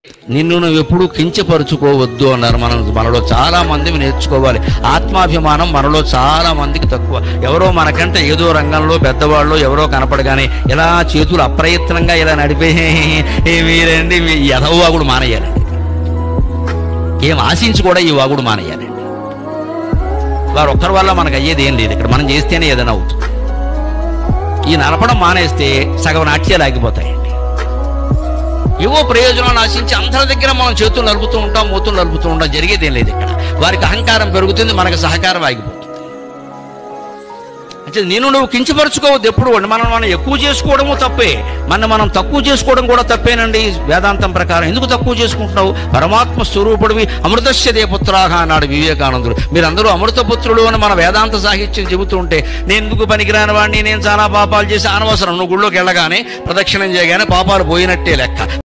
నిన్ను నువ్వు ఎప్పుడూ కించపరుచుకోవద్దు అన్నారు మనం మనలో చాలా మంది నేర్చుకోవాలి ఆత్మాభిమానం మనలో చాలా మందికి తక్కువ ఎవరో మనకంటే ఏదో రంగంలో పెద్దవాళ్ళు ఎవరో కనపడగానే ఇలా చేతులు అప్రయత్నంగా ఇలా నడిపే "ఏ మీరండి మీ ఎదవ వాగుడు మానేయాలండి ఏం ఆశించి కూడా ఈ వాగుడు మానేయాలండి వారు ఒక్కరి వల్ల మనకు అయ్యేది ఏం లేదు ఇక్కడ మనం చేస్తేనే ఏదైనా అవుతుంది ఈ నడపడం మానేస్తే సగం నాట్యాలు ఆగిపోతాయండి ఏవో ప్రయోజనాలు ఆశించి అందరి దగ్గర మనం చేతులు నలుపుతూ ఉంటాం మూతులు నలుపుతూ ఉంటాం జరిగేదేం లేదు ఇక్కడ వారికి అహంకారం పెరుగుతుంది మనకు సహకారం ఆగిపోతుంది అంటే నేను నువ్వు కించపరుచుకోవద్దు ఎప్పుడు కూడా మనం మనం ఎక్కువ చేసుకోవడము తప్పే మన మనం తక్కువ చేసుకోవడం కూడా తప్పేనండి వేదాంతం ప్రకారం ఎందుకు తక్కువ చేసుకుంటున్నావు పరమాత్మ స్వరూపుడివి అమృతస్య పుత్రాహ అన్నాడు వివేకానందుడు మీరందరూ అమృతపుత్రులు అని మన వేదాంత సాహిత్యం చెబుతూ ఉంటే నేను ఎందుకు పనికిరాని వాడిని నేను చాలా పాపాలు చేసి అనవసరం నువ్వు గుళ్ళోకి వెళ్ళగానే ప్రదక్షిణం చేయగానే పాపాలు పోయినట్టే లెక్క